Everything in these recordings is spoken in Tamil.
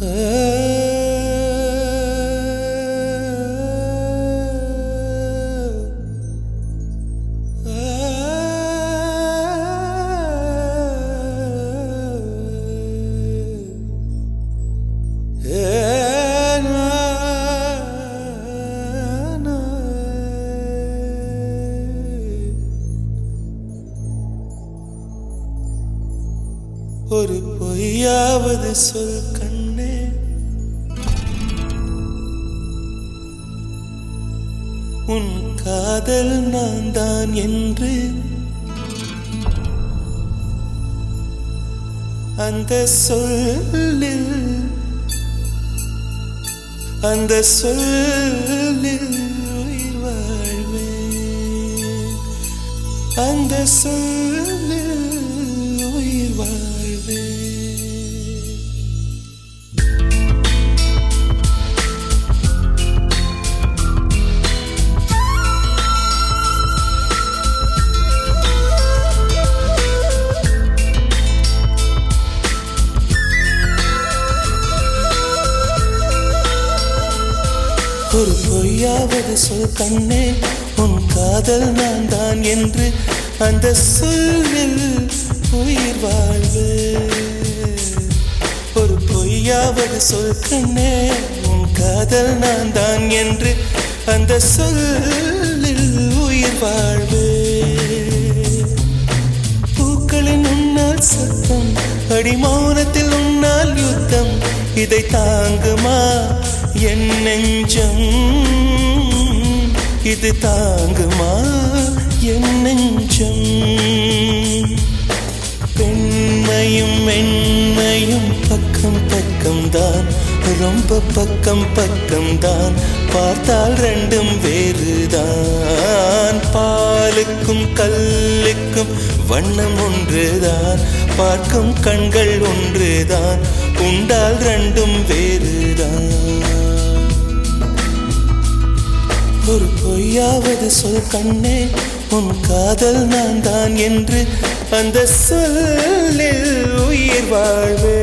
ஒரு பொய்யாவது சொல் கண்ணே உன் காதல் நான் தான் என்று அந்த சொல்லில் அந்த சொல்லில் உயிர் வாழ்வேன் அந்த சொல்லில் உயிர் வாழ்வேன் ஒரு பொய்யாவது சொல் கண்ணே உன் காதல் நான் தான் என்று அந்த சொல்லில் உயிர் வாழ்வு ஒரு பொய்யாவது சொல் கண்ணே உன் காதல் நான் தான் என்று அந்த சொல்லில் உயிர் வாழ்வு பூக்களின் உன்னால் சத்தம் அடிமௌனத்தில் உன்னால் யுத்தம் இதை தாங்குமா என் நெஞ்சம் இது தாங்குமா என் நெஞ்சம் பெண்மையும் மென்மையும் பக்கம் பக்கம் தான் ரொம்ப பக்கம் பக்கம் தான் பார்த்தால் ரெண்டும் வேறுதான் பாலுக்கும் கல்லுக்கும் வண்ணம் ஒன்றுதான் பார்க்கும் கண்கள் ஒன்றுதான் உண்டால் ரெண்டும் வேறுதான் ஒரு பொய்யாவது சொல் கண்ணே உன் காதல் நான் தான் என்று அந்த சொல்லில் உயிர் வாழ்வே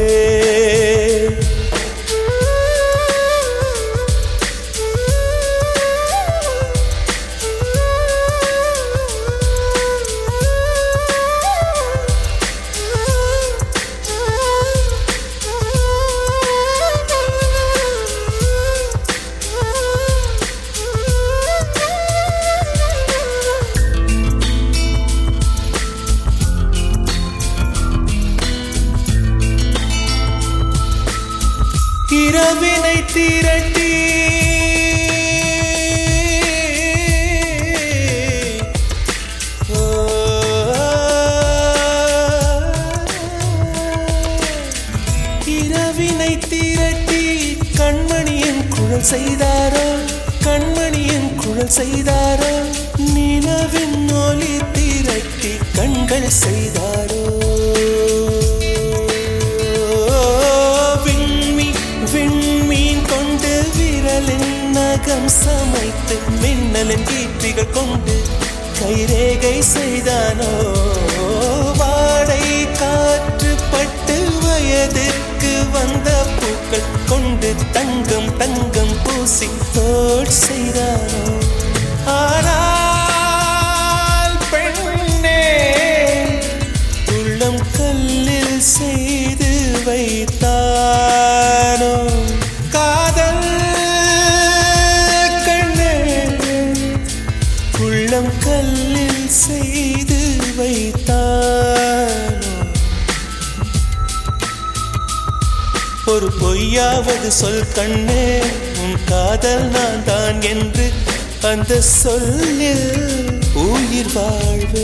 இரவினை திரட்டி ஓ, இரவினை திரட்டி கண்மணியின் குழல் செய்தாரோ கண்மணியின் குழல் செய்தாரோ நிலவின் ஒளி திரட்டி கண்கள் செய்தாரோ விண்மீ விண்மீன் கொண்டு விரலின் நகம் சமைத்து மின்னலின் கீற்றிகள் கொண்டு கைரேகை செய்தானோ வாடை காற்று பட்டு வயதிற்கு வந்த பூக்கள் கொண்டு தங்கம் தங்கம் பூசி தோட் செய்தானோ ஆனால் பெண்ணே உள்ளம் கல்லில் செய்து வைத்தானோ காதல் கண்ணே உள்ளம் கல்லில் செய்து வைத்தானோ ஒரு பொய்யாவது சொல் கண்ணே உன் காதல் நான் தான் என்று அந்த சொல்லில் உயிர் வாழ்வே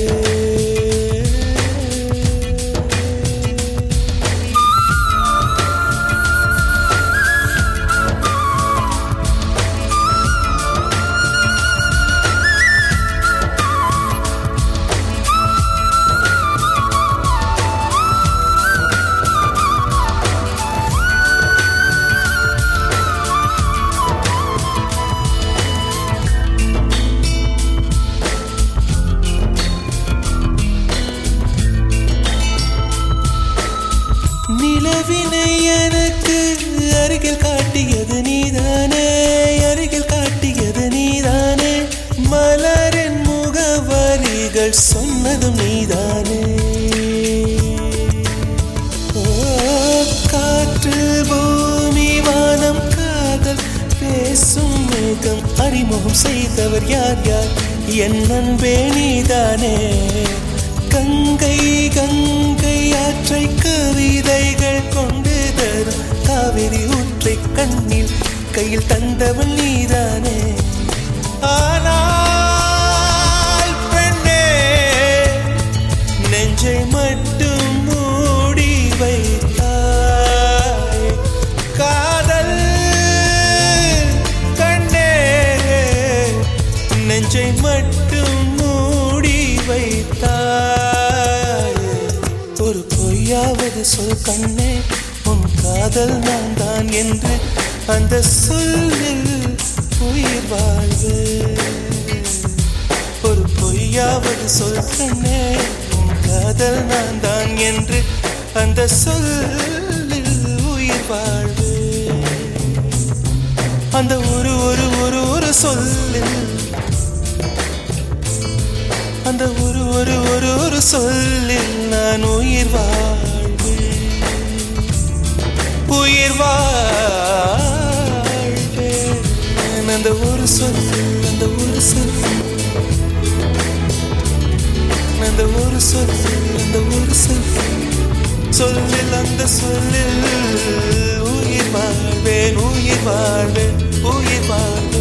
நிலவினை எனக்கு அருகில் காட்டியது நீதானே அருகில் காட்டியது நீதானே மலரின் முகவரிகள் சொன்னதும் நீதானே ஓ, காற்று பூமி வானம் காதல் பேசும் மேகம் அறிமுகம் செய்தவர் யார் யார் என் அன்பே நீதானே கங்கை கங்கை ஆற்றை கவிதைகள் கொண்டு தரும் காவிரி ஊற்றை கண்ணில் கையில் தந்தவள் நீதானே ஆனால் பெண்ணே நெஞ்சை மட்டும் மூடி வைத்தாய் காதல் கண்ணே நெஞ்சை மட்டும் மூடி வைத்தாய் ஒரு பொய்யாவது சொல் கண்ணே உன் காதல் நான் தான் என்று அந்த சொல்லில் உயிர் வாழ்வு ஒரு பொய்யாவது சொல் கண்ணே உன் காதல் நான் தான் என்று அந்த சொல்லில் உயிர் வாழ்வு அந்த ஒரு ஒரு ஒரு ஒரு சொல்லில் அந்த ஒரு ஒரு ஒரு ஒரு சொல்லில் நான் உயிர் வாழ்வு உயிர் வாழ்வேன் அந்த ஒரு சொல் அந்த ஒரு சொல் அந்த ஒரு சொல் அந்த ஒரு சொல் சொல்லில் அந்த சொல்லில் உயிர் வாழ்வேன் உயிர் வாழ்வேன் உயிர் வாழ்வேன்